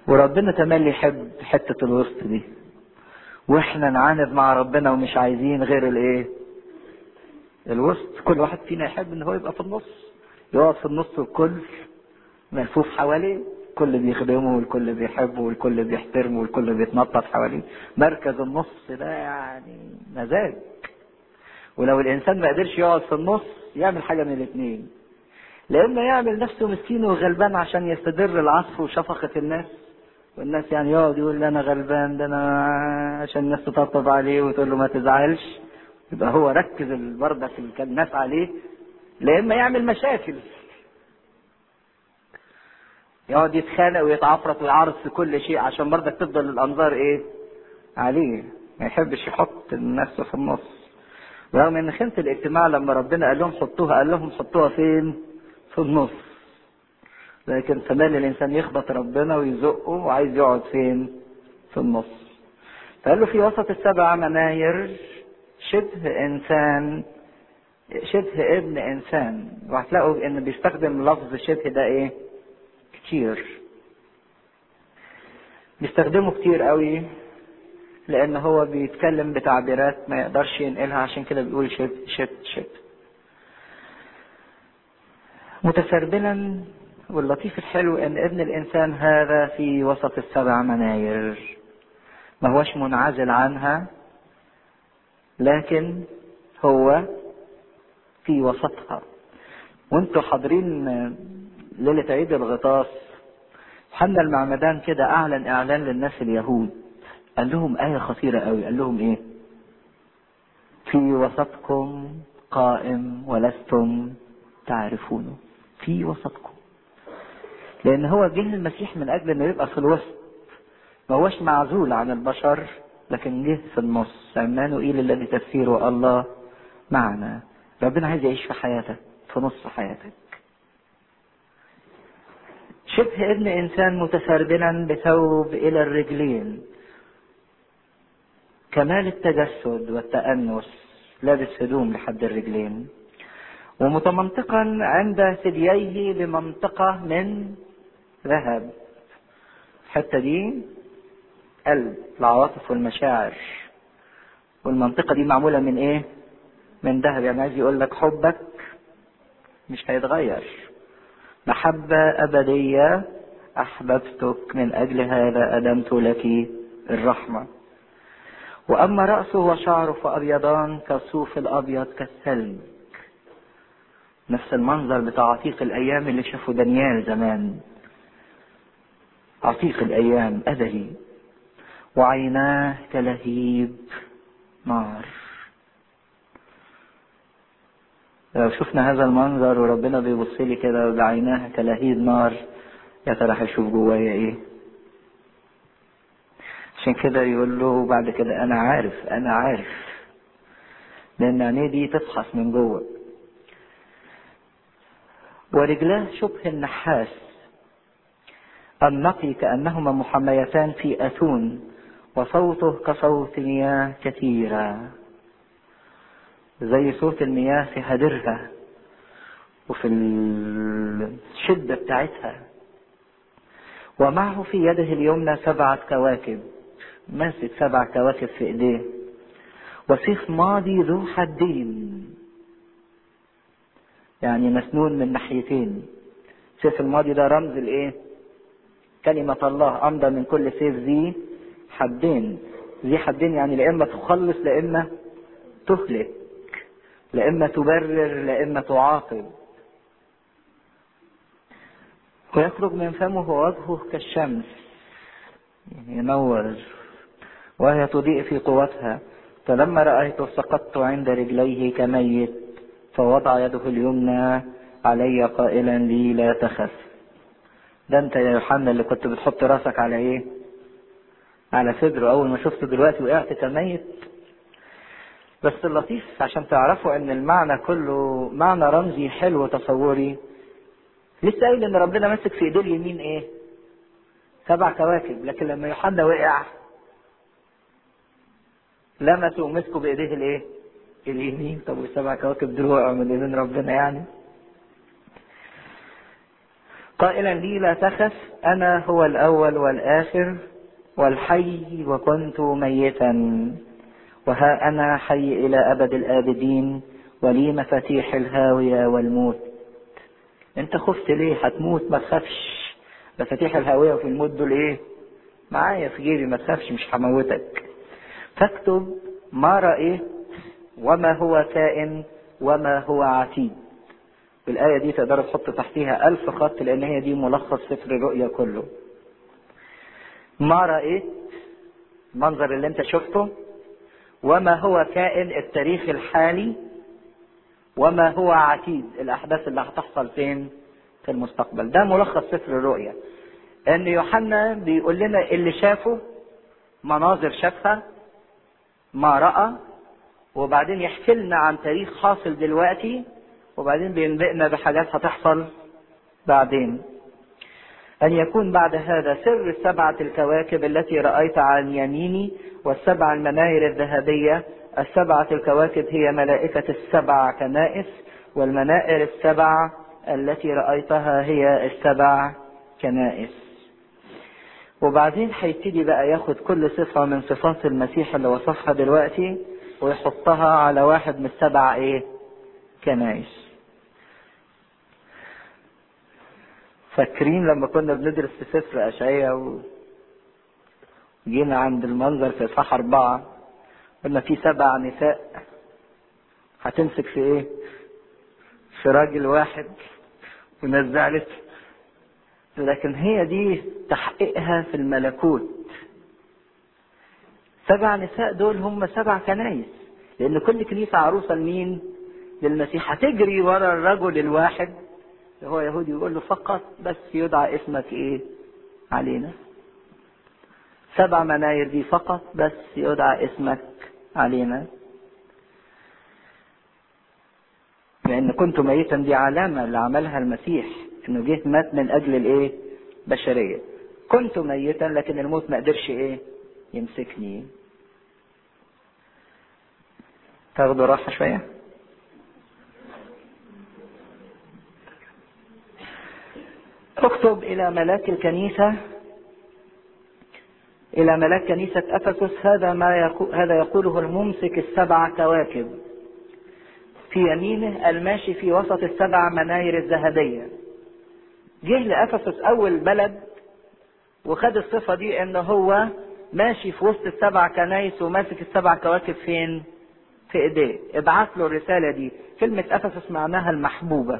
وربنا تملي يحب حتة الوسط دي واحنا نعاند مع ربنا ومش عايزين غير الايه الوسط كل واحد فينا يحب ان هو يبقى في النص يقعد في النص والكل ملفوف حواليه الكل بيخدمه والكل بيحبه والكل بيحترمه والكل بيتنطط حواليه مركز النص ده يعني مزاج ولو الانسان ما قدرش يقعد في النص يعمل حاجه من الاثنين لا اما يعمل نفسه مسكين وغلبان عشان يستدر العصف وشفقه الناس والناس يعني يقعد يقول انا غلبان ده انا عشان الناس تطبطب عليه وتقول له ما تزعلش يبقى هو ركز البردك اللي كان الناس عليه لا اما يعمل مشاكل يقعد يتخانق ويتعفرط ويعارض في كل شيء عشان برضك تفضل الانظار ايه عليه ما يحبش يحط نفسه في النص رغم ان خيمة الاجتماع لما ربنا قال لهم حطوها قال لهم حطوها فين في النص لكن كمان الانسان يخبط ربنا ويزقه وعايز يقعد فين في النص فقال له في وسط السبع مناير شبه انسان شبه ابن انسان وهتلاقوا ان بيستخدم لفظ شبه ده ايه كتير بيستخدمه كتير قوي لان هو بيتكلم بتعبيرات ما يقدرش ينقلها عشان كده بيقول شبه شبه شبه متسربلا واللطيف الحلو ان ابن الانسان هذا في وسط السبع مناير ما هوش منعزل عنها لكن هو في وسطها وانتوا حاضرين ليلة عيد الغطاس حنا المعمدان كده اعلن اعلان للناس اليهود قال لهم آية خطيرة قوي قال لهم ايه في وسطكم قائم ولستم تعرفونه في وسطكم لان هو جه المسيح من اجل انه يبقى في الوسط ما هوش معزول عن البشر لكن جه في النص عمانوئيل الذي تفسيره الله معنا ربنا عايز يعيش في حياتك في نص حياتك شبه ابن انسان متسربلا بثوب الى الرجلين كمال التجسد والتأنس لابس هدوم لحد الرجلين ومتمنطقا عند ثدييه بمنطقة من ذهب الحتة دي قلب العواطف والمشاعر والمنطقة دي معمولة من ايه من ذهب يعني عايز يقول لك حبك مش هيتغير محبة أبدية أحببتك من أجل هذا أدمت لك الرحمة وأما رأسه وشعره فأبيضان كالصوف الأبيض كالثلج نفس المنظر بتاع عتيق الأيام اللي شافه دانيال زمان عتيق الأيام أزلي وعيناه كلهيب نار لو شفنا هذا المنظر وربنا بيبص لي كده بعيناه كلهيب نار يا ترى هيشوف جوايا ايه عشان كده يقول له بعد كده انا عارف انا عارف لان عينيه دي تفحص من جوه ورجلاه شبه النحاس النقي كأنهما محميتان في أتون وصوته كصوت مياه كثيرة زي صوت المياه في هدرها وفي الشدة بتاعتها ومعه في يده اليمنى سبعة كواكب ماسك سبع كواكب في ايديه وسيف ماضي ذو حدين يعني مسنون من ناحيتين سيف الماضي ده رمز الايه كلمة الله أمضى من كل سيف ذي حدين ذي حدين يعني لا إما تخلص لا إما تهلك لا إما تبرر لا إما تعاقب ويخرج من فمه وجهه كالشمس ينور وهي تضيء في قوتها فلما رأيته سقطت عند رجليه كميت فوضع يده اليمنى علي قائلا لي لا تخف ده انت يا يوحنا اللي كنت بتحط راسك على ايه على صدره اول ما شفته دلوقتي وقعت كميت بس اللطيف عشان تعرفوا ان المعنى كله معنى رمزي حلو تصوري لسه قايل ان ربنا ماسك في ايديه اليمين ايه سبع كواكب لكن لما يوحنا وقع لمسوا ومسكوا بايديه الايه اليمين طب والسبع كواكب دول وقعوا من ايدين ربنا يعني قائلا لي لا تخف أنا هو الأول والآخر والحي وكنت ميتا وها أنا حي إلى أبد الآبدين ولي مفاتيح الهاوية والموت انت خفت ليه هتموت ما تخافش مفاتيح الهاوية وفي الموت دول ايه معايا في جيبي ما تخافش مش هموتك فاكتب ما رأيت وما هو كائن وما هو عتيد الآية دي تقدر تحط تحتيها ألف خط لأن هي دي ملخص سفر الرؤيا كله ما رأيت المنظر اللي انت شفته وما هو كائن التاريخ الحالي وما هو عتيد الأحداث اللي هتحصل فين في المستقبل ده ملخص سفر الرؤيا ان يوحنا بيقول لنا اللي شافه مناظر شافها ما رأى وبعدين يحكي لنا عن تاريخ حاصل دلوقتي وبعدين بينبئنا بحاجات هتحصل بعدين أن يكون بعد هذا سر السبعة الكواكب التي رأيت عن يميني والسبع المناير الذهبية السبعة الكواكب هي ملائكة السبع كنائس والمنائر السبع التي رأيتها هي السبع كنائس وبعدين هيبتدي بقى ياخد كل صفة من صفات المسيح اللي وصفها دلوقتي ويحطها على واحد من السبع ايه كنائس فاكرين لما كنا بندرس في سفر أشعية وجينا عند المنظر في إصحاح أربعة قلنا في سبع نساء هتمسك في إيه؟ في راجل واحد وناس زعلت لكن هي دي تحقيقها في الملكوت سبع نساء دول هم سبع كنايس لأن كل كنيسة عروسة لمين؟ للمسيح هتجري ورا الرجل الواحد هو يهودي يقول له فقط بس يدعى اسمك ايه علينا سبع مناير دي فقط بس يدعى اسمك علينا لان كنت ميتا دي علامه اللي عملها المسيح انه جه مات من اجل الايه بشريه كنت ميتا لكن الموت ما قدرش ايه يمسكني تاخدوا راحه شويه اكتب إلى ملاك الكنيسة إلى ملاك كنيسة أفسس هذا ما يقول هذا يقوله الممسك السبع كواكب في يمينه الماشي في وسط السبع مناير الذهبية جه لأفسس أول بلد وخد الصفة دي إن هو ماشي في وسط السبع كنايس وماسك السبع كواكب فين؟ في إيديه ابعت له الرسالة دي كلمة أفسس معناها المحبوبة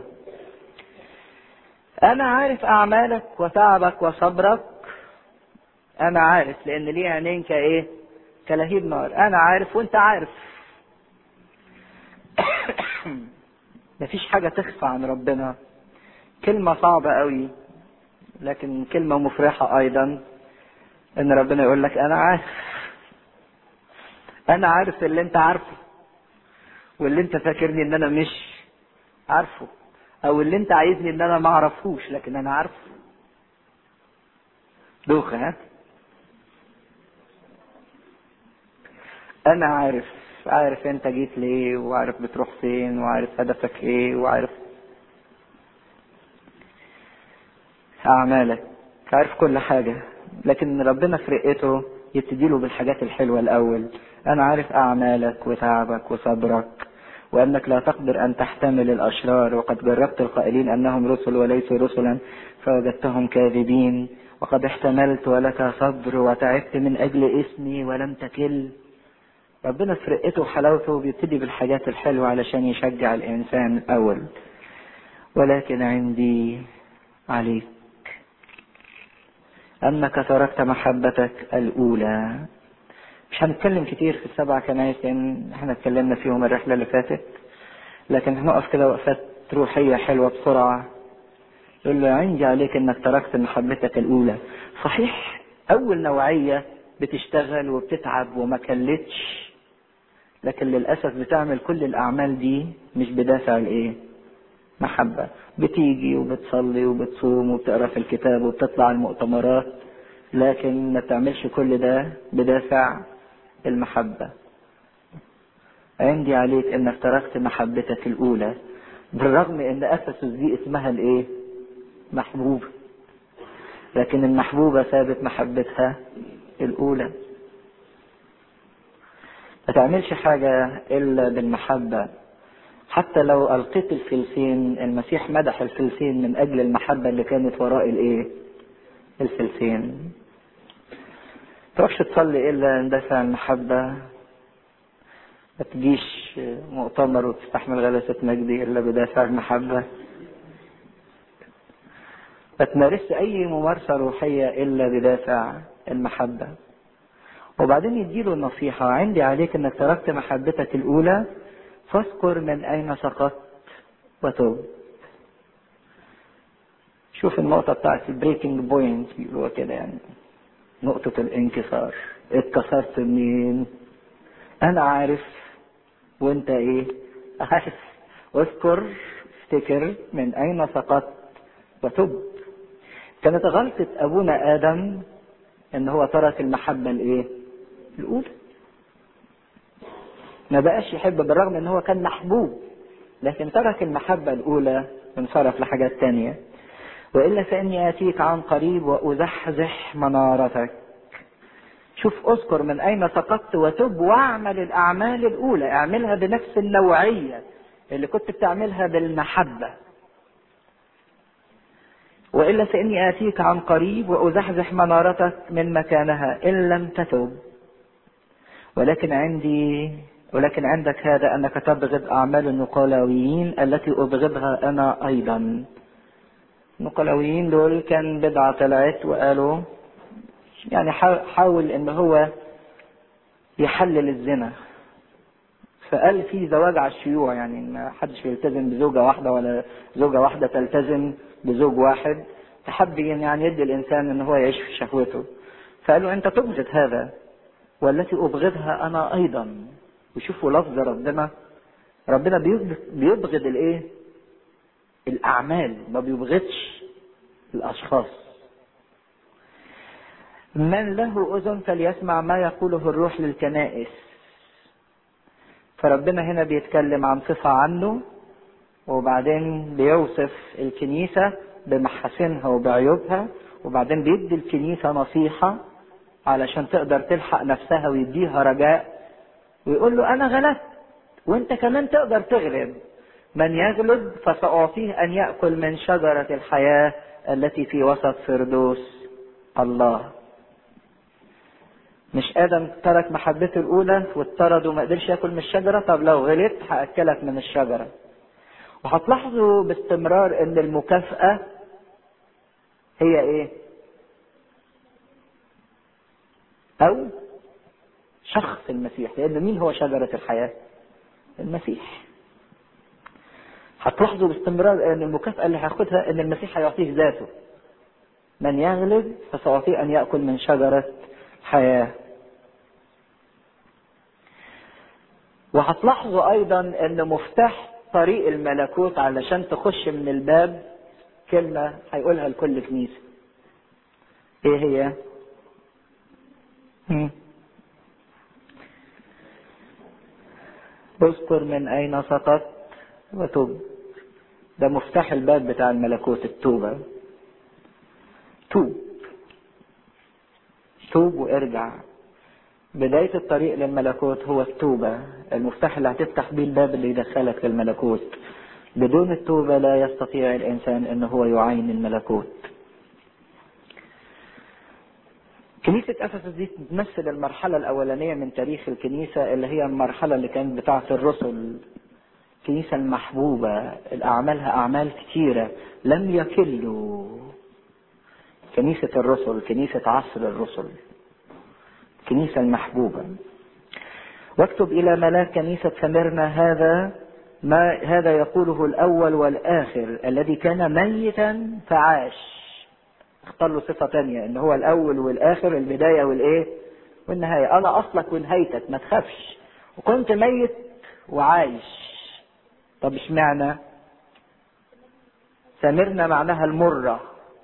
أنا عارف أعمالك وتعبك وصبرك أنا عارف لأن ليه عينين كإيه؟ كلهيب نار أنا عارف وأنت عارف مفيش حاجة تخفى عن ربنا كلمة صعبة قوي لكن كلمة مفرحة أيضا إن ربنا يقول لك أنا عارف أنا عارف اللي أنت عارفه واللي أنت فاكرني إن أنا مش عارفه او اللي انت عايزني ان انا ما اعرفوش لكن انا عارفه دوخة ها انا عارف عارف انت جيت ليه وعارف بتروح فين وعارف هدفك ايه وعارف اعمالك عارف كل حاجة لكن ربنا في رقته يبتدي له بالحاجات الحلوة الاول انا عارف اعمالك وتعبك وصبرك وأنك لا تقدر أن تحتمل الأشرار وقد جربت القائلين أنهم رسل وليسوا رسلا فوجدتهم كاذبين وقد احتملت ولك صبر وتعبت من أجل اسمي ولم تكل ربنا في رقته وحلاوته بيبتدي بالحاجات الحلوة علشان يشجع الإنسان الأول ولكن عندي عليك أنك تركت محبتك الأولى مش هنتكلم كتير في السبع كنايس لان احنا اتكلمنا فيهم الرحلة اللي فاتت لكن هنقف كده وقفات روحية حلوة بسرعة يقول له عندي عليك انك تركت محبتك الاولى صحيح اول نوعية بتشتغل وبتتعب وما كلتش لكن للأسف بتعمل كل الأعمال دي مش بدافع الإيه؟ محبة بتيجي وبتصلي وبتصوم وبتقرا في الكتاب وبتطلع المؤتمرات لكن ما بتعملش كل ده بدافع المحبة عندي عليك انك تركت محبتك الاولى بالرغم ان افسس دي اسمها الايه محبوبة لكن المحبوبة سابت محبتها الأولى ما تعملش حاجة إلا بالمحبة حتى لو ألقيت الفلسين المسيح مدح الفلسين من أجل المحبة اللي كانت وراء الإيه؟ الفلسين تروحش تصلي إلا اندفع المحبة ما تجيش مؤتمر وتستحمل غلسة مجدي إلا بدافع المحبة ما تمارسش أي ممارسة روحية إلا بدافع المحبة وبعدين يديله النصيحة عندي عليك انك تركت محبتك الاولى فاذكر من اين سقطت وتوب شوف النقطة بتاعت البريكنج بوينت بيقولوها كده يعني نقطة الانكسار اتكسرت منين انا عارف وانت ايه عارف اذكر افتكر من اين سقطت وتب كانت غلطة ابونا ادم ان هو ترك المحبة الايه الاولى ما بقاش يحب بالرغم ان هو كان محبوب لكن ترك المحبة الاولى وانصرف لحاجات تانية والا فاني اتيك عن قريب وازحزح منارتك شوف اذكر من اين سقطت وتب واعمل الاعمال الاولى اعملها بنفس النوعية اللي كنت بتعملها بالمحبة والا فاني اتيك عن قريب وازحزح منارتك من مكانها ان لم تتب ولكن عندي ولكن عندك هذا انك تبغض اعمال النقلاويين التي ابغضها انا ايضا النقلاويين دول كان بدعة طلعت وقالوا يعني حاول ان هو يحلل الزنا فقال في زواج على الشيوع يعني ما حدش بيلتزم بزوجة واحدة ولا زوجة واحدة تلتزم بزوج واحد تحب يعني يدي الانسان ان هو يعيش في شهوته فقالوا انت تبغض هذا والتي ابغضها انا ايضا وشوفوا لفظ ربنا ربنا بيبغض الايه الاعمال ما بيبغضش الاشخاص من له اذن فليسمع ما يقوله الروح للكنائس فربنا هنا بيتكلم عن صفة عنه وبعدين بيوصف الكنيسة بمحاسنها وبعيوبها وبعدين بيدي الكنيسة نصيحة علشان تقدر تلحق نفسها ويديها رجاء ويقول له أنا غلبت وأنت كمان تقدر تغلب من يغلب فسأعطيه أن يأكل من شجرة الحياة التي في وسط فردوس الله مش ادم ترك محبته الاولى واضطرد وما قدرش ياكل من الشجره طب لو غلطت هاكلك من الشجره وهتلاحظوا باستمرار ان المكافاه هي ايه او شخص المسيح لان مين هو شجره الحياه المسيح هتلاحظوا باستمرار ان المكافاه اللي هياخدها ان المسيح هيعطيه ذاته من يغلب فسأعطيه أن يأكل من شجرة حياة وهتلاحظوا أيضا أن مفتاح طريق الملكوت علشان تخش من الباب كلمة هيقولها لكل كنيسة إيه هي؟ اذكر من أين سقط وتب ده مفتاح الباب بتاع الملكوت التوبة توب توب وارجع بداية الطريق للملكوت هو التوبة المفتاح اللي هتفتح بيه الباب اللي يدخلك للملكوت بدون التوبة لا يستطيع الإنسان أنه هو يعين الملكوت كنيسة أفسس دي تمثل المرحلة الأولانية من تاريخ الكنيسة اللي هي المرحلة اللي كانت بتاعة الرسل الكنيسة المحبوبة الأعمالها أعمال كثيرة لم يكلوا كنيسة الرسل كنيسة عصر الرسل الكنيسة المحبوبة واكتب إلى ملاك كنيسة سمرنا هذا ما هذا يقوله الأول والآخر الذي كان ميتا فعاش اختار له صفة تانية ان هو الأول والآخر البداية والإيه والنهاية أنا أصلك ونهايتك ما تخافش وكنت ميت وعايش طب اشمعنى سمرنا معناها المرة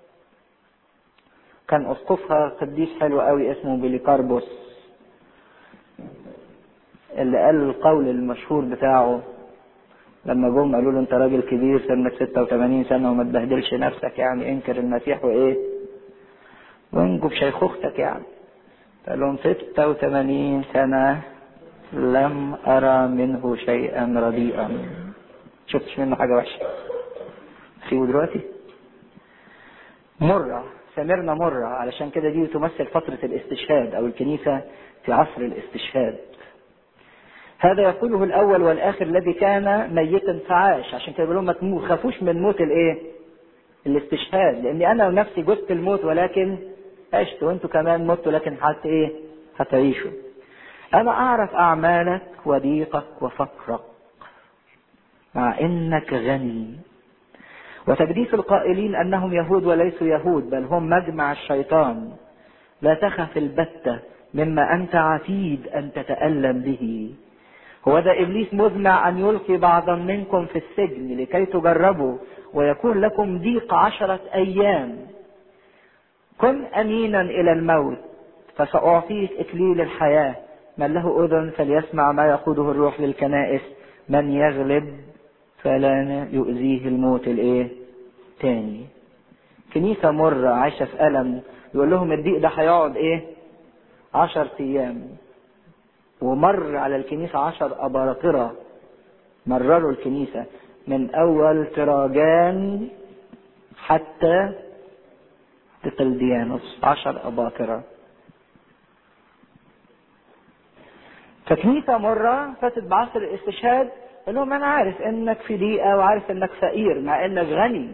كان اسقفها قديس حلو قوي اسمه بيليكاربوس اللي قال القول المشهور بتاعه لما جم قالوا له انت راجل كبير سنك 86 سنة وما تبهدلش نفسك يعني انكر المسيح وايه وانجو بشيخوختك يعني قال لهم 86 سنة لم أرى منه شيئا رديئا شفتش منه حاجة وحشة سيبه دلوقتي مرة سمرنا مرة علشان كده دي تمثل فترة الاستشهاد أو الكنيسة في عصر الاستشهاد هذا يقوله الأول والآخر الذي كان ميتا فعاش عشان كده بيقولوا ما تخافوش من موت الإيه؟ الاستشهاد لأني أنا نفسي جزت الموت ولكن عشت وأنتوا كمان متوا لكن حتى إيه؟ هتعيشوا أنا أعرف أعمالك وضيقك وفقرك مع إنك غني وتجديف القائلين أنهم يهود وليسوا يهود بل هم مجمع الشيطان لا تخف البتة مما أنت عتيد أن تتألم به هو ذا إبليس مزمع أن يلقي بعضا منكم في السجن لكي تجربوا ويكون لكم ضيق عشرة أيام كن أمينا إلى الموت فسأعطيك إكليل الحياة من له أذن فليسمع ما يقوله الروح للكنائس من يغلب فلا يؤذيه الموت الايه تاني كنيسة مرة عايشة في ألم يقول لهم الضيق ده هيقعد ايه عشر أيام ومر على الكنيسة عشر أباطرة مرروا الكنيسة من أول تراجان حتى تقلديانوس عشر أباطرة فكنيسة مرة فاتت بعصر الاستشهاد قال لهم أنا عارف إنك في ضيقة وعارف إنك فقير مع إنك غني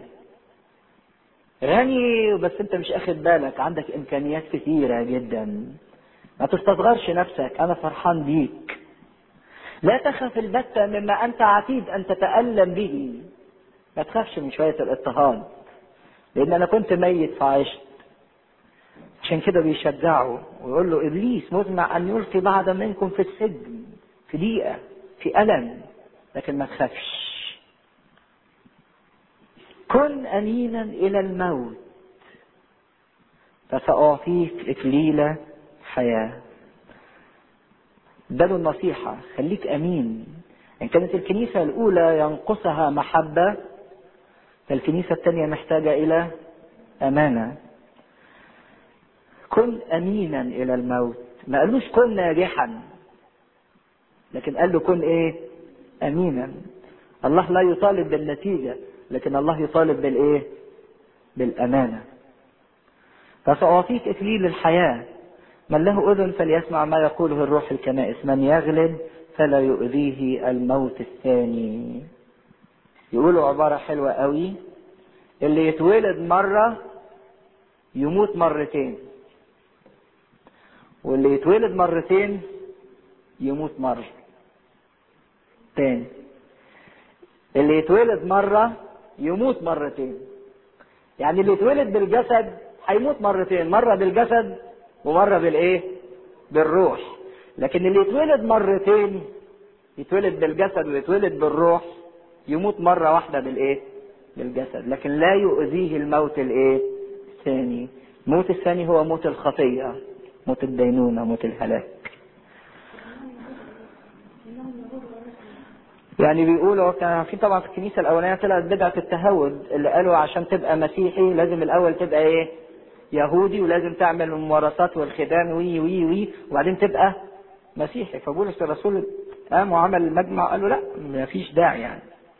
غني بس أنت مش أخد بالك عندك إمكانيات كثيرة جدا ما تستصغرش نفسك أنا فرحان بيك لا تخف البتة مما أنت عتيد أن تتألم به ما تخافش من شوية الاضطهاد لأن أنا كنت ميت فعشت عشان كده بيشجعه ويقول له إبليس مزمع أن يلقي بعض منكم في السجن في ضيقة في ألم لكن ما تخافش كن أمينا إلى الموت فسأعطيك إكليل حياة اداله النصيحة خليك أمين إن كانت الكنيسة الأولى ينقصها محبة فالكنيسة الثانية محتاجة إلى أمانة كن أمينا إلى الموت ما قالوش كن ناجحا لكن قال له كن إيه أمينا الله لا يطالب بالنتيجة لكن الله يطالب بالإيه بالأمانة فسأعطيك إكليل الحياة من له أذن فليسمع ما يقوله الروح الكنائس من يغلب فلا يؤذيه الموت الثاني يقولوا عبارة حلوة قوي اللي يتولد مرة يموت مرتين واللي يتولد مرتين يموت مرة تاني اللي يتولد مرة يموت مرتين يعني اللي يتولد بالجسد هيموت مرتين مرة بالجسد ومرة بالايه بالروح لكن اللي يتولد مرتين يتولد بالجسد ويتولد بالروح يموت مرة واحدة بالايه بالجسد لكن لا يؤذيه الموت الايه الثاني الموت الثاني هو موت الخطية موت الدينونة موت الهلاك يعني بيقولوا كان في طبعا في الكنيسه الاولانيه طلعت بدعه التهود اللي قالوا عشان تبقى مسيحي لازم الاول تبقى ايه؟ يهودي ولازم تعمل الممارسات والخدام وي وي وي وبعدين تبقى مسيحي فبولس الرسول قام وعمل المجمع وقال له لا ما فيش داعي يعني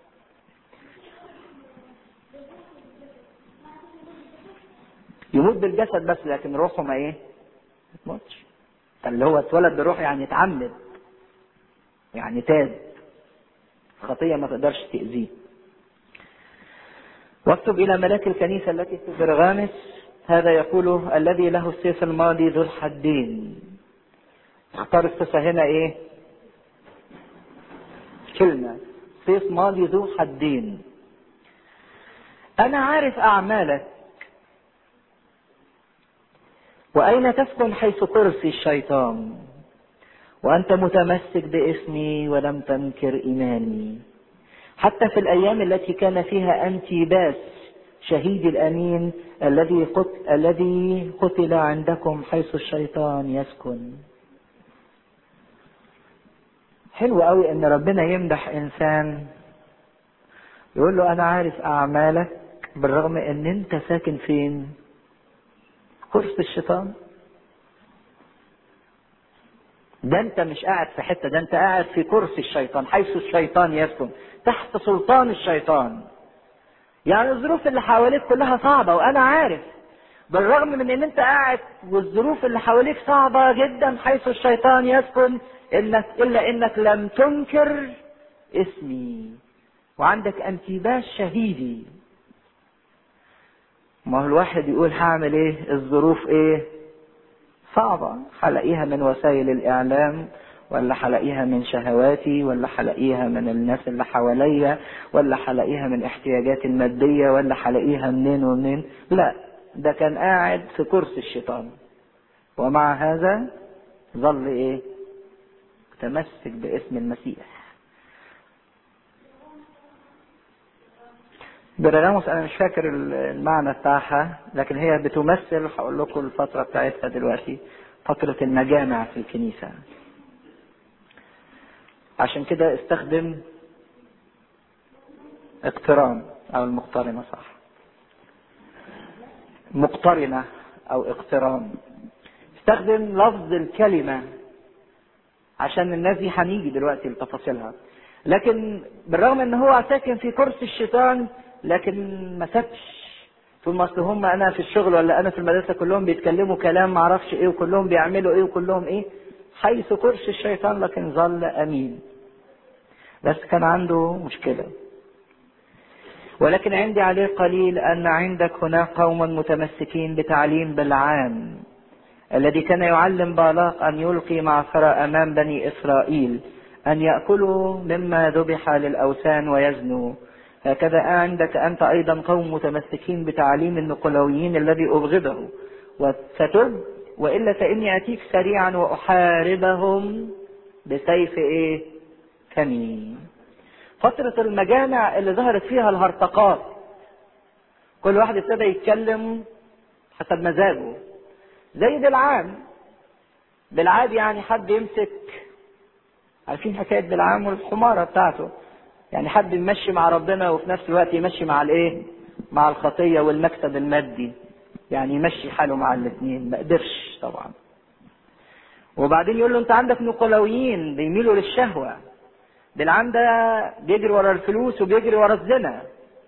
يموت بالجسد بس لكن روحه ما ايه؟ ما تموتش اللي هو اتولد بروح يعني اتعمد يعني تاب خطية ما تقدرش تأذيه واكتب إلى ملاك الكنيسة التي في برغامس هذا يقول الذي له السيف الماضي ذو الحدين اختار الصفة هنا ايه كلمة سيف ماضي ذو حدين أنا عارف أعمالك وأين تسكن حيث كرسي الشيطان وأنت متمسك باسمي ولم تنكر إيماني حتى في الأيام التي كان فيها أنتيباس شهيد الأمين الذي قتل الذي قتل عندكم حيث الشيطان يسكن حلو قوي ان ربنا يمدح انسان يقول له انا عارف اعمالك بالرغم ان انت ساكن فين كرسي الشيطان ده انت مش قاعد في حته ده انت قاعد في كرسي الشيطان حيث الشيطان يسكن تحت سلطان الشيطان يعني الظروف اللي حواليك كلها صعبه وانا عارف بالرغم من ان انت قاعد والظروف اللي حواليك صعبه جدا حيث الشيطان يسكن انك الا انك لم تنكر اسمي وعندك انتباه شهيدي ما هو الواحد يقول هعمل ايه الظروف ايه صعبة هلاقيها من وسائل الإعلام ولا هلاقيها من شهواتي ولا هلاقيها من الناس اللي حواليا ولا هلاقيها من احتياجاتي المادية ولا هلاقيها منين ومنين لا ده كان قاعد في كرسي الشيطان ومع هذا ظل ايه تمسك باسم المسيح برغاموس انا مش فاكر المعنى بتاعها لكن هي بتمثل هقول لكم الفتره بتاعتها دلوقتي فتره المجامع في الكنيسه عشان كده استخدم اقتران او المقترنه صح مقترنه او اقتران استخدم لفظ الكلمه عشان الناس دي هنيجي دلوقتي لتفاصيلها لكن بالرغم ان هو ساكن في كرسي الشيطان لكن ما سابش طول ما اصل هم انا في الشغل ولا انا في المدرسه كلهم بيتكلموا كلام ما اعرفش ايه وكلهم بيعملوا ايه وكلهم ايه حيث كرسي الشيطان لكن ظل امين بس كان عنده مشكله ولكن عندي عليه قليل ان عندك هناك قوما متمسكين بتعليم بالعام الذي كان يعلم بالاق ان يلقي معصره امام بني اسرائيل ان ياكلوا مما ذبح للاوثان ويزنوا هكذا عندك أنت أيضا قوم متمسكين بتعليم النقلويين الذي أبغضه وستب وإلا فإني أتيك سريعا وأحاربهم بسيف إيه؟ فمي فترة المجامع اللي ظهرت فيها الهرطقات كل واحد ابتدى يتكلم حسب مزاجه زي بالعام بالعاد يعني حد يمسك عارفين حكاية بالعام والحمارة بتاعته يعني حد يمشي مع ربنا وفي نفس الوقت يمشي مع الايه مع الخطية والمكسب المادي يعني يمشي حاله مع الاثنين ما قدرش طبعا وبعدين يقول له انت عندك نقلويين بيميلوا للشهوة بالعام ده بيجري ورا الفلوس وبيجري ورا الزنا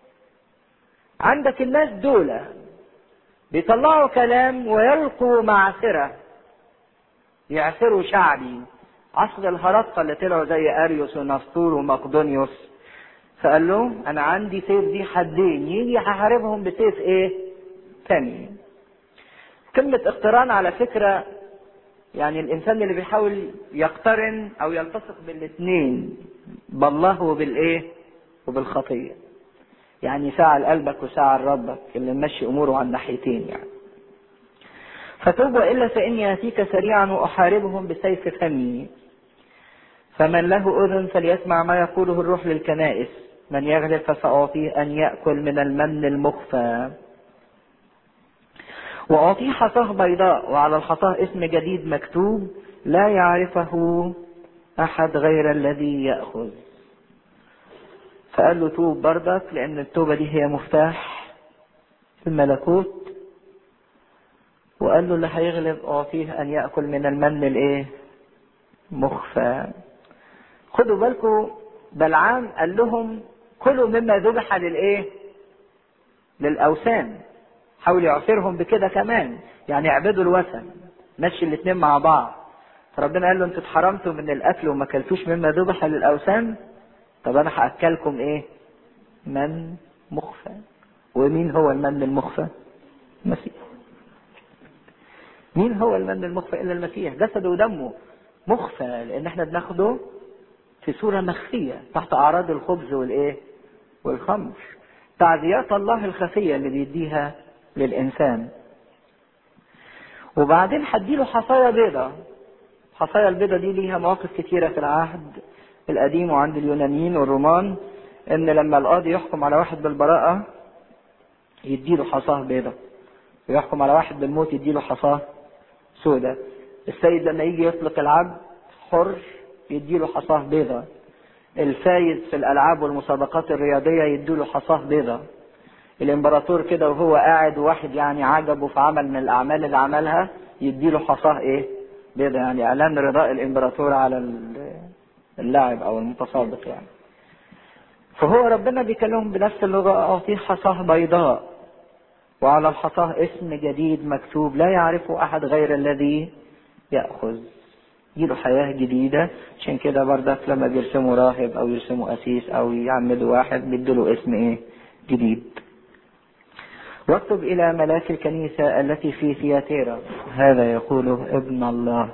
عندك الناس دول بيطلعوا كلام ويلقوا معثرة يعثروا شعبي عصر الهرطقة اللي طلعوا زي أريوس ونسطور ومقدونيوس فقال لهم أنا عندي سيف دي حدين يجي هحاربهم بسيف إيه؟ تاني. كلمة اقتران على فكرة يعني الإنسان اللي بيحاول يقترن أو يلتصق بالاثنين بالله وبالإيه؟ وبالخطية. يعني ساعة لقلبك وساعة لربك اللي ممشي أموره على الناحيتين يعني. فتوب والا فاني اتيك سريعا واحاربهم بسيف فمي فمن له اذن فليسمع ما يقوله الروح للكنائس من يغلب فساعطيه ان ياكل من المن المخفى واعطيه حصاه بيضاء وعلى الحصاه اسم جديد مكتوب لا يعرفه احد غير الذي ياخذ فقال له توب بردك لان التوبه دي هي مفتاح الملكوت وقال له اللي هيغلب اعطيه ان ياكل من المن الايه مخفى خدوا بالكم بلعام قال لهم كلوا مما ذبح للايه للاوثان حاول يعصرهم بكده كمان يعني اعبدوا الوثن مشي الاثنين مع بعض فربنا قال له انتوا اتحرمتوا من الاكل وما اكلتوش مما ذبح للاوثان طب انا هاكلكم ايه من مخفى ومين هو المن المخفى المسيح مين هو المن المخفى الا المسيح جسده ودمه مخفى لان احنا بناخده في صورة مخفية تحت اعراض الخبز والايه والخمر تعزيات الله الخفية اللي بيديها للانسان وبعدين هديله حصايا بيضة حصايا البيضة دي ليها مواقف كتيرة في العهد القديم وعند اليونانيين والرومان ان لما القاضي يحكم على واحد بالبراءة يديله حصاه بيضة ويحكم على واحد بالموت يديله حصاه سوداء السيد لما يجي يطلق العبد حر يديله حصاه بيضة الفايز في الالعاب والمسابقات الرياضيه يدوله حصاه بيضة الامبراطور كده وهو قاعد وواحد يعني عجبه في عمل من الاعمال اللي عملها يديله حصاه ايه بيضة يعني اعلان رضاء الامبراطور على اللاعب او المتسابق يعني فهو ربنا بيكلمهم بنفس اللغة أعطيه حصاه بيضاء وعلى الحصاه اسم جديد مكتوب لا يعرفه أحد غير الذي يأخذ يجيله حياة جديدة عشان كده بردك لما بيرسموا راهب أو يرسموا أسيس أو يعمدوا واحد بيدوا اسم إيه جديد واكتب إلى ملاك الكنيسة التي في ثياتيرا هذا يقوله ابن الله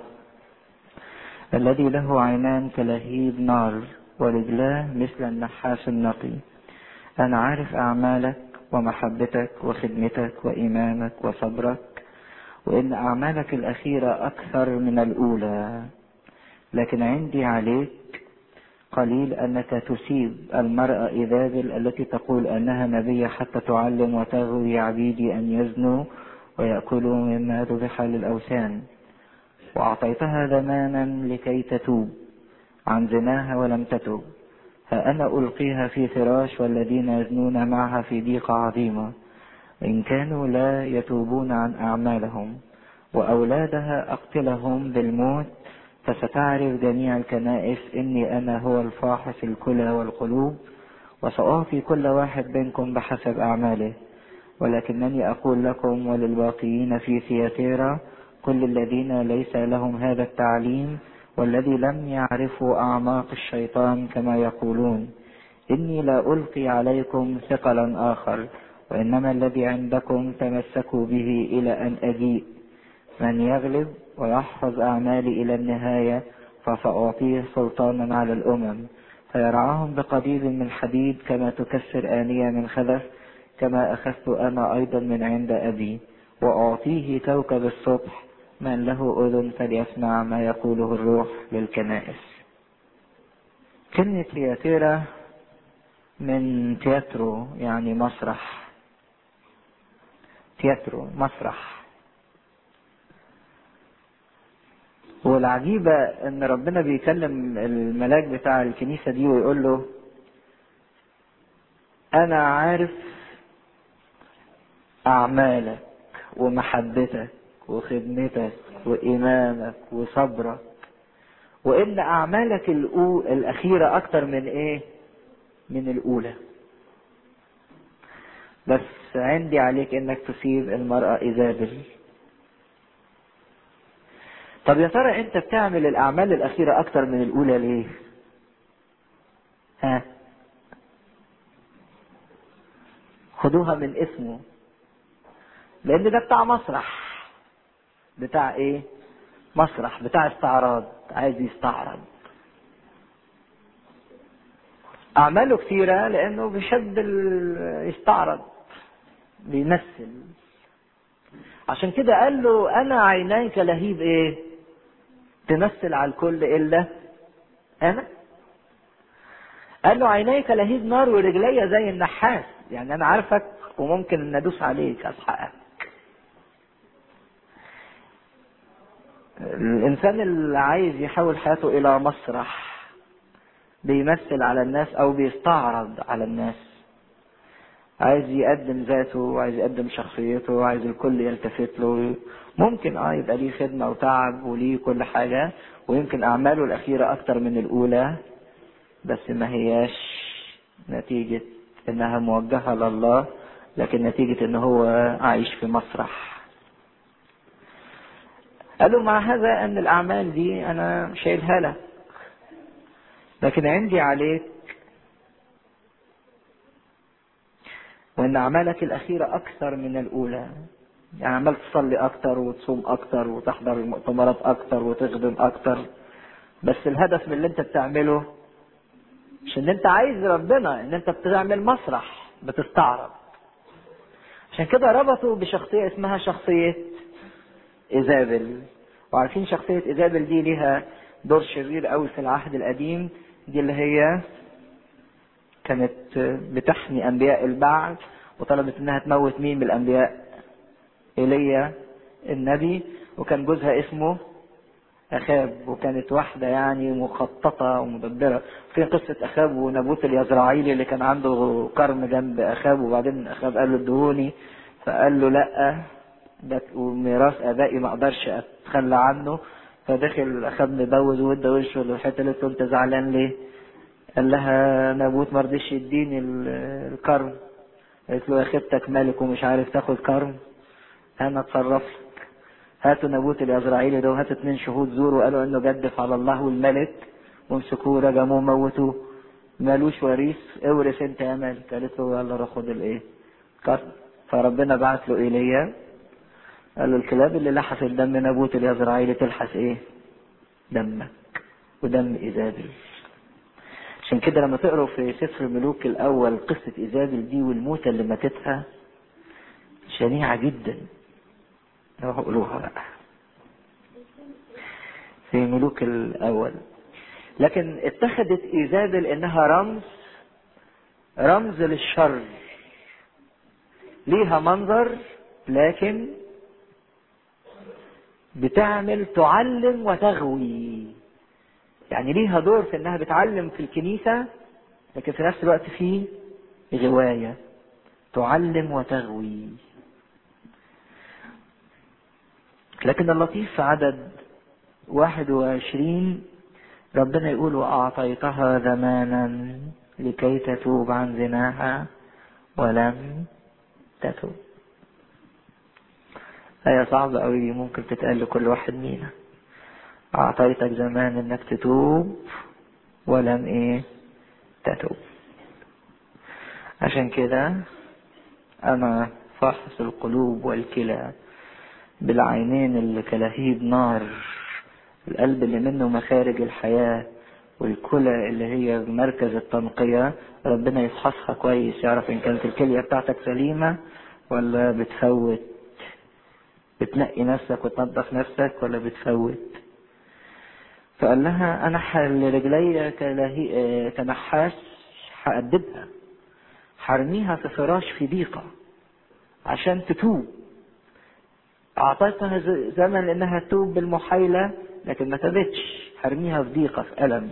الذي له عينان كلهيب نار ورجلاه مثل النحاس النقي أنا عارف أعمالك ومحبتك وخدمتك وإيمانك وصبرك وإن أعمالك الأخيرة أكثر من الأولى لكن عندي عليك قليل أنك تسيب المرأة إيزابل التي تقول أنها نبية حتى تعلم وتغوي عبيدي أن يزنوا ويأكلوا مما ذبح للأوثان وأعطيتها زمانا لكي تتوب عن زناها ولم تتب ها أنا ألقيها في فراش والذين يزنون معها في ضيقة عظيمة إن كانوا لا يتوبون عن أعمالهم وأولادها أقتلهم بالموت فستعرف جميع الكنائس إني أنا هو الفاحص الكلى والقلوب وسأعطي كل واحد منكم بحسب أعماله ولكنني أقول لكم وللباقيين في ثياتيرا كل الذين ليس لهم هذا التعليم والذي لم يعرفوا أعماق الشيطان كما يقولون إني لا ألقي عليكم ثقلا آخر وإنما الذي عندكم تمسكوا به إلى أن أجيء من يغلب ويحفظ أعمالي إلى النهاية فسأعطيه سلطانا على الأمم فيرعاهم بقضيب من حديد كما تكسر آنية من خذف كما أخذت أنا أيضا من عند أبي وأعطيه كوكب الصبح من له أذن فليسمع ما يقوله الروح للكنائس كلمة تياتيرا من تياترو يعني مسرح تياترو مسرح والعجيبة ان ربنا بيكلم الملاك بتاع الكنيسة دي ويقول له انا عارف اعمالك ومحبتك وخدمتك وإيمانك وصبرك وإن أعمالك الأخيرة أكتر من إيه؟ من الأولى. بس عندي عليك إنك تسيب المرأة إيزابل. طب يا ترى أنت بتعمل الأعمال الأخيرة أكتر من الأولى ليه؟ ها؟ خدوها من اسمه. لأن ده بتاع مسرح. بتاع ايه مسرح بتاع استعراض عايز يستعرض اعماله كثيرة لانه بيحب يستعرض بيمثل عشان كده قال له انا عيناي كلهيب ايه تمثل على الكل الا انا قال له عيناي كلهيب نار ورجلي زي النحاس يعني انا عارفك وممكن ان ادوس عليك اسحقك الانسان اللي عايز يحول حياته الى مسرح بيمثل على الناس او بيستعرض على الناس عايز يقدم ذاته وعايز يقدم شخصيته وعايز الكل يلتفت له ممكن اه يبقى ليه خدمة وتعب وليه كل حاجة ويمكن أعماله الأخيرة أكتر من الأولى بس ما هياش نتيجة إنها موجهة لله لكن نتيجة إن هو عايش في مسرح قالوا مع هذا ان الاعمال دي انا شايلها لك لكن عندي عليك وان اعمالك الاخيرة اكثر من الاولى يعني عمال تصلي اكتر وتصوم اكتر وتحضر المؤتمرات اكتر وتخدم اكتر بس الهدف من اللي انت بتعمله مش ان انت عايز ربنا ان انت بتعمل مسرح بتستعرض عشان كده ربطوا بشخصية اسمها شخصية إيزابل وعارفين شخصية إيزابل دي ليها دور شرير قوي في العهد القديم دي اللي هي كانت بتحمي أنبياء البعث وطلبت إنها تموت مين من الأنبياء إيليا النبي وكان جوزها اسمه اخاب وكانت واحده يعني مخططه ومدبره في قصه اخاب ونبوت اليزرعيلي اللي كان عنده كرم جنب اخاب وبعدين اخاب قال له ادهوني فقال له لا ده وميراث ابائي ما اقدرش اتخلى عنه فدخل اخاب مبوز وادى وشه للحته اللي انت زعلان ليه؟ قال لها نابوت ما رضيش يديني الكرم قالت له يا خيبتك مالك ومش عارف تاخد كرم انا اتصرف لك هاتوا نابوت الازرعيلي ده وهاتوا اتنين شهود زور وقالوا انه جدف على الله والملك وامسكوه رجموه موتوه مالوش وريث اورث انت يا مالك قالت له يلا روح خد الايه كرم فربنا بعت له ايليا قال له الكلاب اللي لحست دم نابوت الازرعيلي تلحس ايه دمك ودم ايزابل عشان كده لما تقروا في سفر الملوك الاول قصة ايزابل دي والموتة اللي ماتتها شنيعة جدا روحوا قولوها بقى في ملوك الاول لكن اتخذت ايزابل انها رمز رمز للشر ليها منظر لكن بتعمل تعلم وتغوي يعني ليها دور في انها بتعلم في الكنيسة لكن في نفس الوقت في غواية تعلم وتغوي لكن اللطيف في عدد واحد وعشرين ربنا يقول وأعطيتها زمانا لكي تتوب عن زناها ولم تتوب آية صعبة أوي ممكن تتقال لكل واحد مينا أعطيتك زمان إنك تتوب ولم إيه تتوب عشان كده أنا فحص القلوب والكلى بالعينين اللي كلهيب نار القلب اللي منه مخارج الحياة والكلى اللي هي مركز التنقية ربنا يفحصها كويس يعرف إن كانت الكلية بتاعتك سليمة ولا بتفوت بتنقي نفسك وتنظف نفسك ولا بتفوت فقال لها انا رجلي كلهي... كنحاس هأدبها حرميها في فراش في ضيقة عشان تتوب أعطيتها زمن إنها تتوب بالمحايلة لكن ما تابتش حرميها في ضيقة في ألم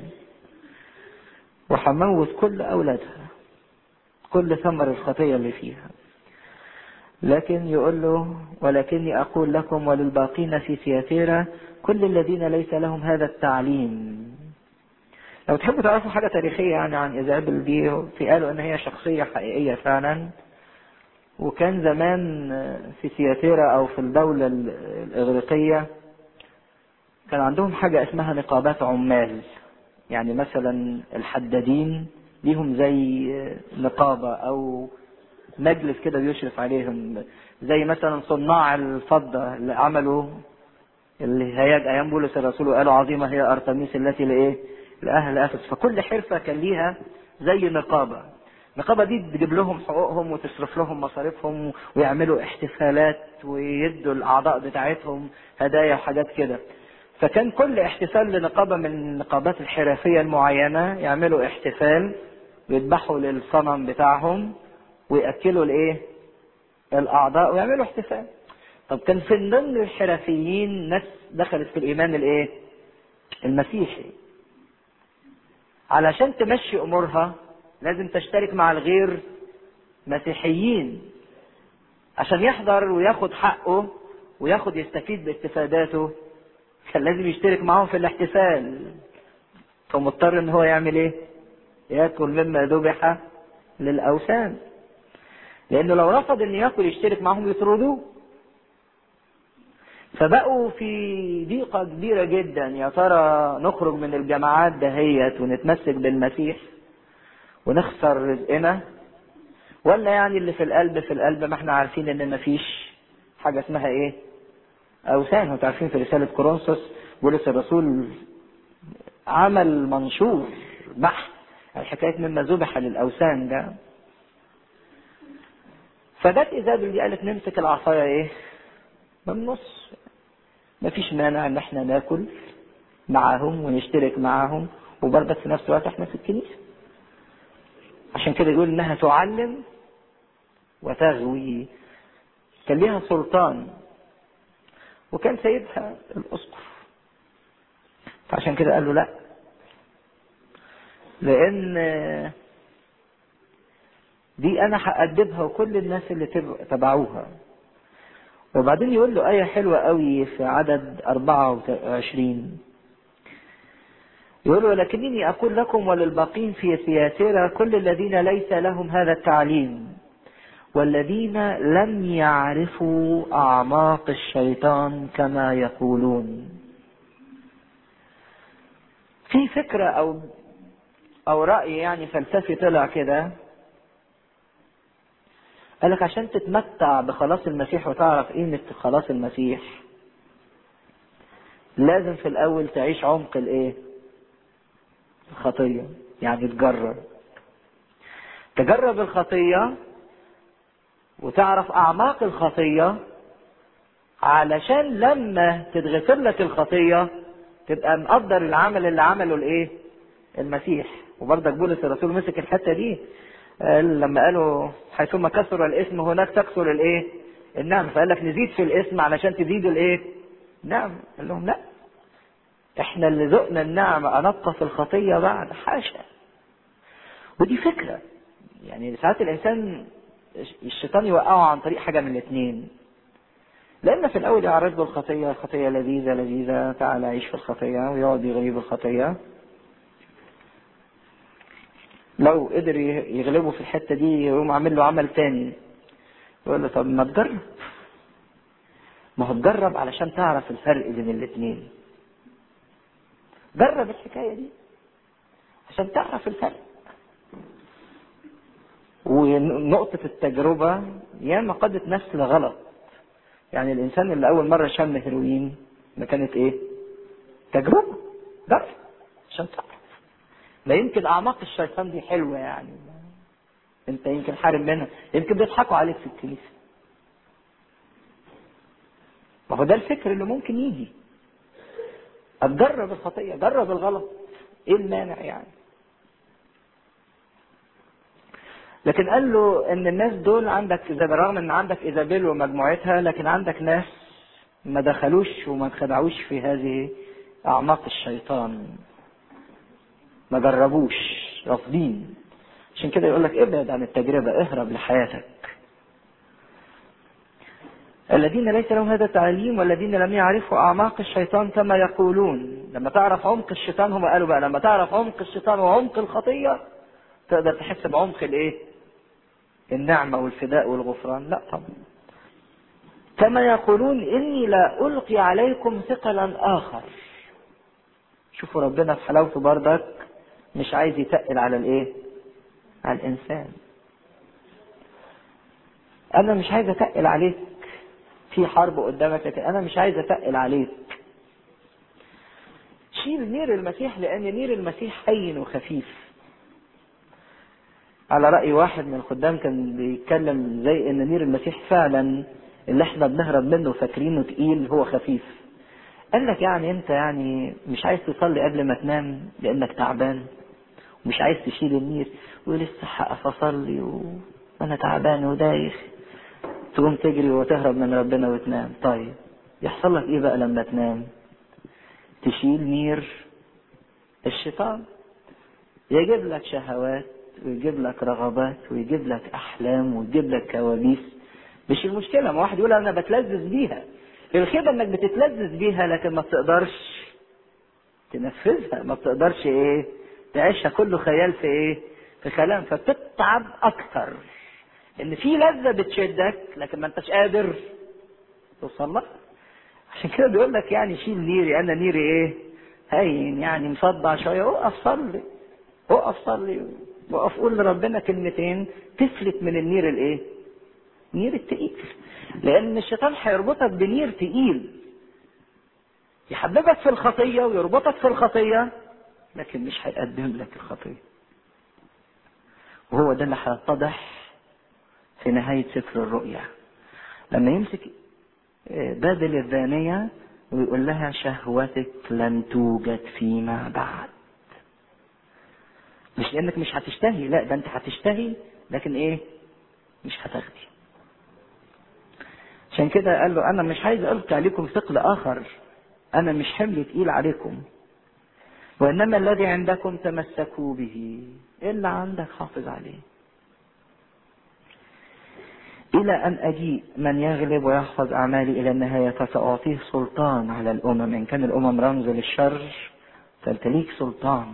وحموت كل أولادها كل ثمر الخطية اللي فيها لكن يقول له ولكني أقول لكم وللباقين في سياتيرا كل الذين ليس لهم هذا التعليم لو تحبوا تعرفوا حاجة تاريخية يعني عن إيزابل دي في قالوا إن هي شخصية حقيقية فعلا وكان زمان في سياتيرا أو في الدولة الإغريقية كان عندهم حاجة اسمها نقابات عمال يعني مثلا الحدادين ليهم زي نقابة أو مجلس كده بيشرف عليهم زي مثلا صناع الفضة اللي عملوا اللي هياج ايام بولس الرسول وقالوا عظيمه هي ارتميس التي لايه؟ لاهل افس فكل حرفه كان ليها زي نقابه. النقابه دي تجيب لهم حقوقهم وتصرف لهم مصاريفهم ويعملوا احتفالات ويدوا الاعضاء بتاعتهم هدايا وحاجات كده. فكان كل احتفال لنقابه من النقابات الحرفيه المعينه يعملوا احتفال ويذبحوا للصنم بتاعهم وياكلوا الايه؟ الاعضاء ويعملوا احتفال. طب كان في ضمن الحرفيين ناس دخلت في الايمان الايه؟ المسيحي. علشان تمشي امورها لازم تشترك مع الغير مسيحيين عشان يحضر وياخد حقه وياخد يستفيد باستفاداته كان لازم يشترك معاهم في الاحتفال فمضطر ان هو يعمل ايه؟ ياكل مما ذبح للاوثان لانه لو رفض ان ياكل يشترك معاهم يطردوه فبقوا في ضيقة كبيرة جدا يا ترى نخرج من الجماعات دهيت ونتمسك بالمسيح ونخسر رزقنا ولا يعني اللي في القلب في القلب ما احنا عارفين ان مفيش حاجة اسمها ايه اوثان انتوا عارفين في رسالة كورنثوس بولس الرسول عمل منشور بحث عن حكاية مما ذبح للأوثان ده فجت إيزابل دي قالت نمسك العصاية إيه؟ من النص مفيش مانع إن إحنا ناكل معاهم ونشترك معاهم وبرضك في نفس الوقت إحنا في الكنيسة. عشان كده يقول إنها تعلم وتغوي. كان ليها سلطان وكان سيدها الأسقف. عشان كده قال له لا لان دي انا هأدبها وكل الناس اللي تبعوها وبعدين يقول له آية حلوة قوي في عدد 24 يقول ولكنني أقول لكم وللباقين في ثياتيرا كل الذين ليس لهم هذا التعليم والذين لم يعرفوا أعماق الشيطان كما يقولون في فكرة أو أو رأي يعني فلسفي طلع كده قال لك عشان تتمتع بخلاص المسيح وتعرف قيمة خلاص المسيح لازم في الأول تعيش عمق الإيه؟ الخطية يعني تجرب تجرب الخطية وتعرف أعماق الخطية علشان لما تتغفر لك الخطية تبقى مقدر العمل اللي عمله الإيه؟ المسيح وبرضك بولس الرسول مسك الحتة دي قال لما قالوا حيثما كثر الاسم هناك تكثر الايه؟ النعم فقال لك نزيد في الاسم علشان تزيد الايه؟ نعم قال لهم لا احنا اللي ذقنا النعمة انقص الخطية بعد حاشا ودي فكرة يعني ساعات الانسان الشيطان يوقعه عن طريق حاجة من الاثنين لأن في الأول يعرض له الخطية الخطية لذيذة لذيذة تعال عيش في الخطية ويقعد يغيب الخطية لو قدر يغلبه في الحتة دي يقوم عامل له عمل تاني يقول له طب ما تجرب ما هو تجرب علشان تعرف الفرق بين الاثنين جرب الحكاية دي عشان تعرف الفرق ونقطة التجربة ياما قادت ناس لغلط يعني الإنسان اللي أول مرة شم هيروين ما كانت إيه؟ تجربة جرب عشان تعرف لا يمكن اعماق الشيطان دي حلوه يعني انت يمكن حارم منها يمكن بيضحكوا عليك في الكنيسه ما هو ده الفكر اللي ممكن يجي اتجرب الخطيه جرب الغلط ايه المانع يعني لكن قال له ان الناس دول عندك اذا بالرغم ان عندك ايزابيل ومجموعتها لكن عندك ناس ما دخلوش وما اتخدعوش في هذه اعماق الشيطان ما جربوش رافضين عشان كده يقول لك ابعد عن التجربة اهرب لحياتك الذين ليس لهم هذا التعليم والذين لم يعرفوا أعماق الشيطان كما يقولون لما تعرف عمق الشيطان هم قالوا بقى لما تعرف عمق الشيطان وعمق الخطية تقدر تحس بعمق الايه النعمة والفداء والغفران لا طبعا كما يقولون إني لا ألقي عليكم ثقلا آخر شوفوا ربنا في حلاوته بردك مش عايز يتقل على الايه على الانسان انا مش عايز اتقل عليك في حرب قدامك لكن انا مش عايز اتقل عليك شيل نير المسيح لان نير المسيح هين وخفيف على رأي واحد من الخدام كان بيتكلم زي ان نير المسيح فعلا اللي احنا بنهرب منه فاكرينه تقيل هو خفيف قال لك يعني انت يعني مش عايز تصلي قبل ما تنام لانك تعبان ومش عايز تشيل النير ولسه هقف اصلي وانا تعبان ودايخ تقوم تجري وتهرب من ربنا وتنام طيب يحصل لك ايه بقى لما تنام تشيل نير الشيطان يجيب لك شهوات ويجيب لك رغبات ويجيب لك احلام ويجيب لك كوابيس مش المشكله ما واحد يقول انا بتلذذ بيها الخيبه انك بتتلذذ بيها لكن ما بتقدرش تنفذها ما بتقدرش ايه تعيشها كله خيال في ايه في كلام فبتتعب اكتر ان في لذه بتشدك لكن ما انتش قادر توصل لها عشان كده بيقول لك يعني شيل نيري انا نيري ايه هين يعني مصدع شويه اقف صلي اقف صلي وقف قول لربنا كلمتين تفلت من النير الايه نير التقيل لان الشيطان هيربطك بنير تقيل يحببك في الخطيه ويربطك في الخطيه لكن مش هيقدم لك الخطيه وهو ده اللي هيتضح في نهايه سفر الرؤيا لما يمسك بابل الزانيه ويقول لها شهوتك لن توجد فيما بعد مش لانك مش هتشتهي لا ده انت هتشتهي لكن ايه مش هتاخدي عشان كده قال له انا مش عايز القي عليكم ثقل اخر انا مش حمل تقيل عليكم وإنما الذي عندكم تمسكوا به إلا عندك حافظ عليه إلى أن أجيء من يغلب ويحفظ أعمالي إلى النهاية فسأعطيه سلطان على الأمم إن كان الأمم رمز للشر فأنت ليك سلطان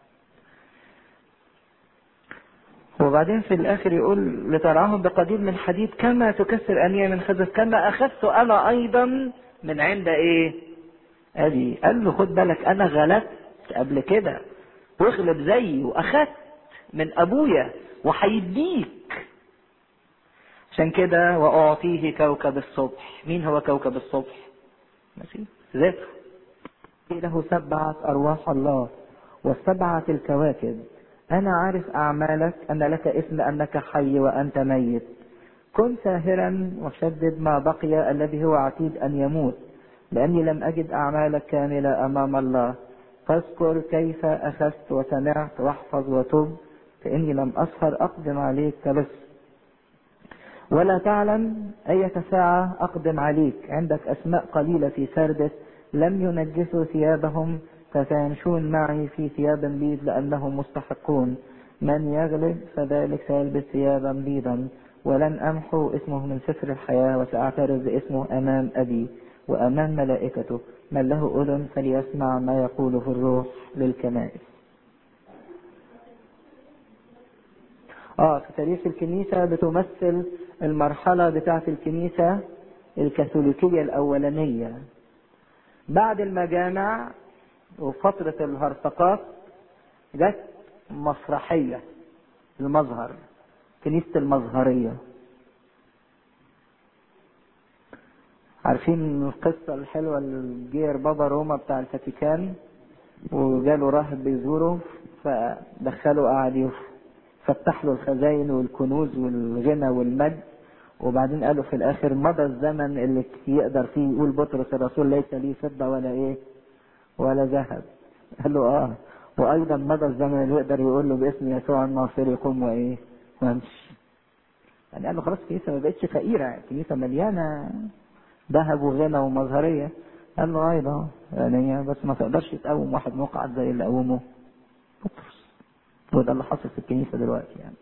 وبعدين في الآخر يقول لترعاهم بقدير من حديد كما تكسر أنية من خزف كما أخذت أنا أيضا من عند إيه؟ أبي قال له خد بالك أنا غلبت قبل كده واغلب زيي وأخذت من أبويا وهيديك عشان كده وأعطيه كوكب الصبح مين هو كوكب الصبح ماشي ذاته له سبعة أرواح الله والسبعة الكواكب أنا عارف أعمالك أن لك اسم أنك حي وأنت ميت كن ساهرا وشدد ما بقي الذي هو عتيد أن يموت لأني لم أجد أعمالك كاملة أمام الله فاذكر كيف أخذت وسمعت واحفظ وتب فإني لم أسهر أقدم عليك كلص ولا تعلم أية ساعة أقدم عليك عندك أسماء قليلة في سردس لم ينجسوا ثيابهم فسيمشون معي في ثياب بيض لأنهم مستحقون من يغلب فذلك سيلبس ثيابا بيضا ولن أمحو اسمه من سفر الحياة وسأعترف باسمه أمام أبي وأمام ملائكته من له أذن فليسمع ما يقوله الروح للكنائس اه في تاريخ الكنيسة بتمثل المرحلة بتاعة الكنيسة الكاثوليكية الأولانية بعد المجامع وفترة الهرطقات جت مسرحية المظهر كنيسة المظهرية عارفين القصة الحلوة اللي جه بابا روما بتاع الفاتيكان وجاله راهب بيزوره فدخله قعد فتح له الخزاين والكنوز والغنى والمجد وبعدين قالوا في الاخر مضى الزمن اللي يقدر فيه يقول بطرس الرسول ليس لي فضه ولا ايه ولا ذهب قال له اه وايضا مضى الزمن اللي يقدر يقول له باسم يسوع الناصري قم وايه وامشي يعني قال له خلاص الكنيسه ما بقتش فقيره الكنيسه مليانه ذهب وغنى ومظهريه قال له ايضا يعني بس ما تقدرش تقوم واحد مقعد زي اللي قومه بطرس وده اللي حصل في الكنيسه دلوقتي يعني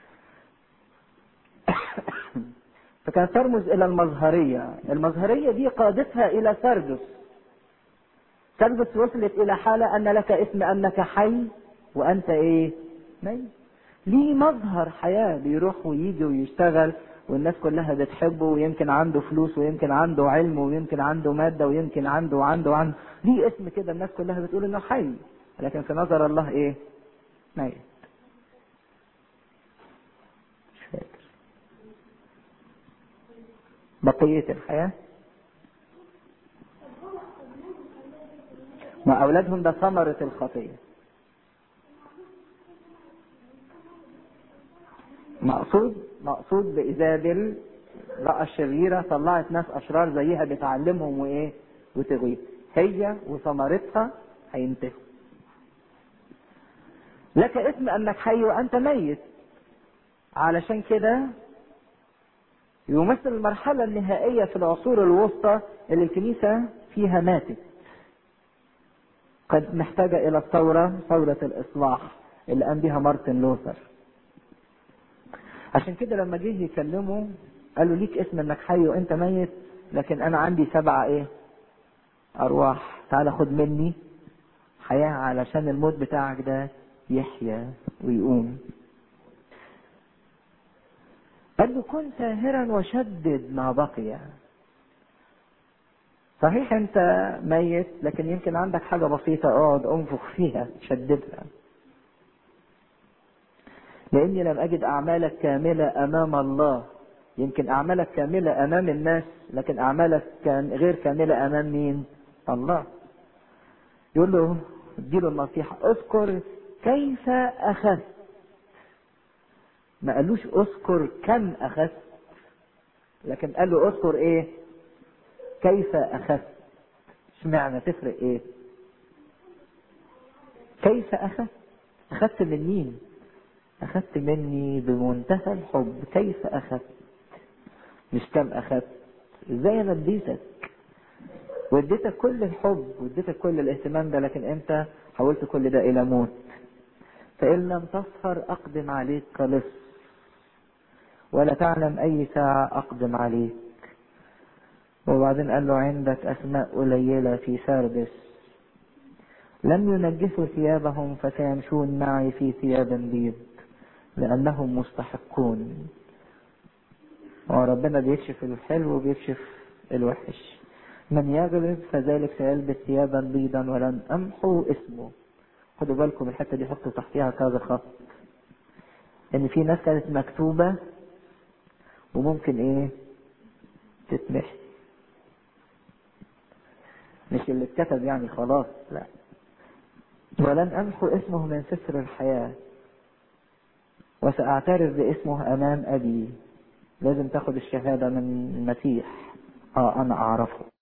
فكانت ترمز الى المظهريه المظهريه دي قادتها الى سردس سردس وصلت الى حاله ان لك اسم انك حي وانت ايه ميت ليه مظهر حياه بيروح ويجي ويشتغل والناس كلها بتحبه ويمكن عنده فلوس ويمكن عنده علم ويمكن عنده ماده ويمكن عنده وعنده وعنده ليه اسم كده الناس كلها بتقول انه حي لكن في نظر الله ايه ميت مش فاكر بقية الحياة ما أولادهم ده ثمرة الخطية مقصود مقصود بإيزابل رأى الشريرة طلعت ناس أشرار زيها بتعلمهم وإيه وتغوي هي وثمرتها هينتهوا لك اسم أنك حي وأنت ميت علشان كده يمثل المرحلة النهائية في العصور الوسطى اللي الكنيسة فيها ماتت قد محتاجة إلى الثورة ثورة الإصلاح اللي قام بها مارتن لوثر عشان كده لما جه يكلمه قالوا ليك اسم انك حي وانت ميت لكن انا عندي سبعة ايه ارواح تعال خد مني حياة علشان الموت بتاعك ده يحيا ويقوم قال له كن ساهرا وشدد ما بقي صحيح انت ميت لكن يمكن عندك حاجة بسيطة اقعد انفخ فيها شددها لاني لم اجد اعمالك كاملة امام الله يمكن اعمالك كاملة امام الناس لكن اعمالك كان غير كاملة امام مين الله يقول له اديله النصيحة اذكر كيف اخذت ما قالوش اذكر كم اخذت لكن قال له اذكر ايه كيف اخذت اشمعنى تفرق ايه كيف اخذت اخذت من مين اخذت مني بمنتهى الحب كيف اخذت مش كم اخذت ازاي انا اديتك واديتك كل الحب واديتك كل الاهتمام ده لكن انت حولت كل ده الى موت فان لم تسهر اقدم عليك كلص ولا تعلم اي ساعة اقدم عليك وبعدين قال له عندك اسماء قليلة في سردس لم ينجسوا ثيابهم فسيمشون معي في ثياب بيض لانهم مستحقون وربنا بيكشف الحلو وبيكشف الوحش من يغلب فذلك سيلبس ثيابا بيضا ولن امحو اسمه خدوا بالكم الحته دي حطوا تحتها كذا خط ان في ناس كانت مكتوبه وممكن ايه تتمحي مش اللي اتكتب يعني خلاص لا ولن امحو اسمه من سفر الحياه وساعترف باسمه امام ابي لازم تاخد الشهاده من المسيح اه انا اعرفه